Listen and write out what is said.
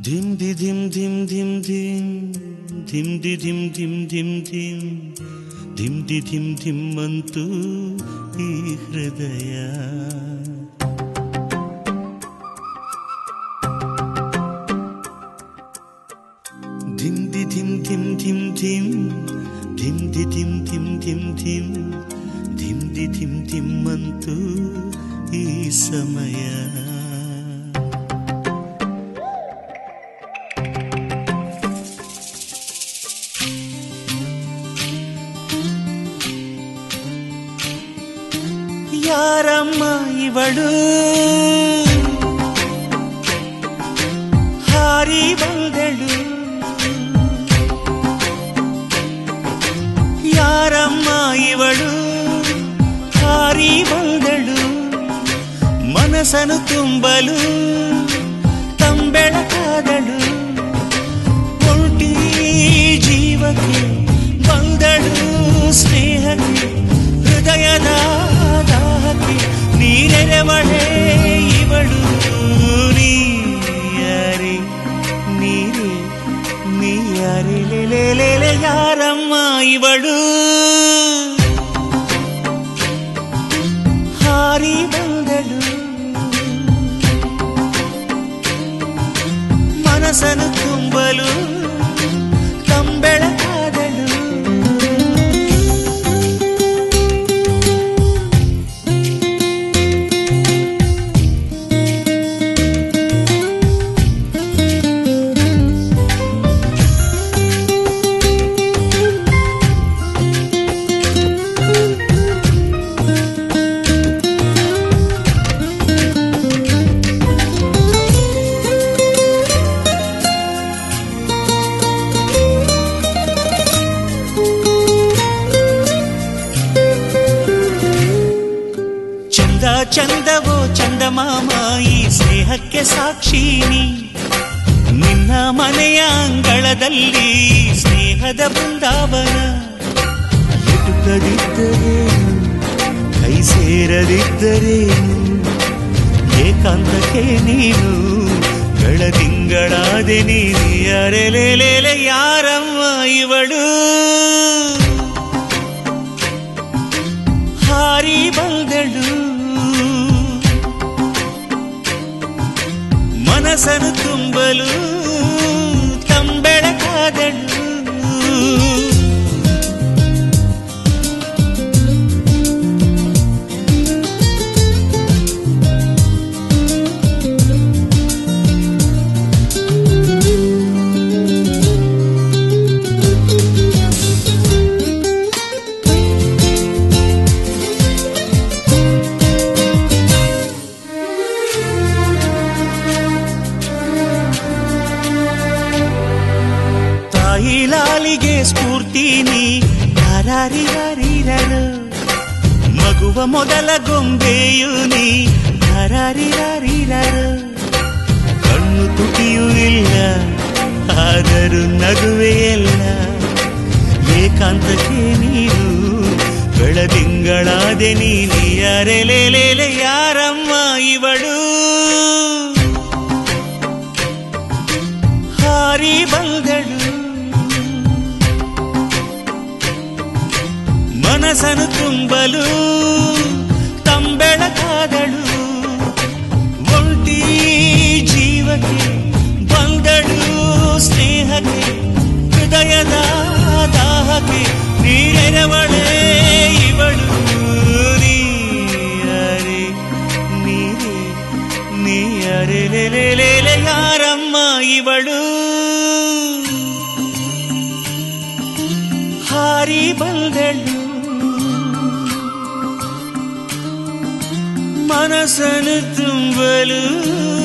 ಧಿಮ್ ದಿ ಧಿಮ್ ಧಿಮ್ ಧಿಮ್ ಧಿಮ್ ಧಿಮ್ ದಿ ಧಿಮ್ ಧಿಮ್ ಧಿಮ್ ಧಿಮ್ ಧಿಮ್ ದಿ ಧಿಮ್ ಧಿಮ್ ಅಂತು ಈ ಹೃದಯ ಧಿಮ್ ದಿ ಧಿಮ್ ಧಿಮ್ ಧಿಮ್ ಧಿಮ್ ಧಿಮ್ ದಿ ಧಿಮ್ ಧಿಮ್ ಧಿಮ್ ಧಿಮ್ ಧಿಮ್ ದಿ ಧಿಮ್ ಧಿಮ್ ಅಂತು ಈ ಸಮಯ ಯಾರಮ್ಮ ಇವಳು ಹಾರಿ ಬಂದಳು ಯಾರಮ್ಮ ಇವಳು ಹಾರಿ ಬಂದಳು ಮನಸ್ಸನ್ನು ತುಂಬಲು ತಂಬೆಳಕಾದಳು ಒಂಟಿ ಜೀವಕ್ಕೆ ಬಂದಳು ಸ್ನೇಹಕ್ಕೆ ಹೃದಯದ ದಾಹಕ್ಕೆ ನೀರೆರವಳೆ ಇವಳು ನೀಯಾರಿ ನೀರೇ ನೀಯಾರಿ ಲೇಲೆ ಯಾರಮ್ಮ ಇವಳು ಹಾರಿ ಬಂದಳು ಮನಸ್ಸನ್ನು ತುಂಬಲು ತಂಬೆಳಕಾದಳು ಚಂದ ಚಂದವೋ ಚಂದಮಾಮ ಈ ಸ್ನೇಹಕ್ಕೆ ಸಾಕ್ಷಿನಿ ನಿನ್ನ ಮನೆಯ ಅಂಗಳದಲ್ಲಿ ಸ್ನೇಹದ ಬೃಂದಾವನ ಎಟುಕದಿದ್ದರೇನು ಕೈ ಸೇರದಿದ್ದರೇನು ಏಕಾಂತಕ್ಕೆ ನೀನು ಬೆಳದಿಂಗಳಾದೆ ನೀನು ಅರೆಲೆಲೆಲೆ ಯಾರಮ್ಮ ಇವಳು ಹಾರಿ ಬಂದಳು ಮನಸ್ಸನ್ನು ತುಂಬಲು ತಂಬೆಳಕಾದಳು ತಾಯಿ ಲಾಲಿಗೆ ಸ್ಫೂರ್ತಿ ನೀ ಹರಾರಿರಾರಿರರು ಮಗುವ ಮೊದಲ ಗೊಂಬೆಯು ನೀ ಹರಾರಿರಾರಿರರು ಕಣ್ಣು ತುಟಿಯೂ ಇಲ್ಲ ಆದರೂ ನಗುವೆ ಎಲ್ಲ ಏಕಾಂತಕ್ಕೆ ನೀನು ಬೆಳದಿಂಗಳಾದೆ ನೀನು ಯಾರೆಲೆಲೆಲೆ ಯಾರಮ್ಮ ಇವಳು ಹಾರಿ ಬಂದಳು ಮನಸ್ಸನ್ನು ತುಂಬಲು ತಂಬೆಳಕಾದಳು ಒಂಟಿ ಜೀವಕ್ಕೆ ಬಂದಳು ಸ್ನೇಹಕ್ಕೆ ಹೃದಯದ ದಾಹಕ್ಕೆ ನೀರೆರವಳೆ ಇವಳು ನೀಯಾರೆ ನೀರೇ ನೀಯರೆಲೆಲೆಲೆ ಯಾರಮ್ಮ ಇವಳು ಹಾರಿ ಬಂದಳು ಮನಸ್ಸನ್ನು ತುಂಬಲು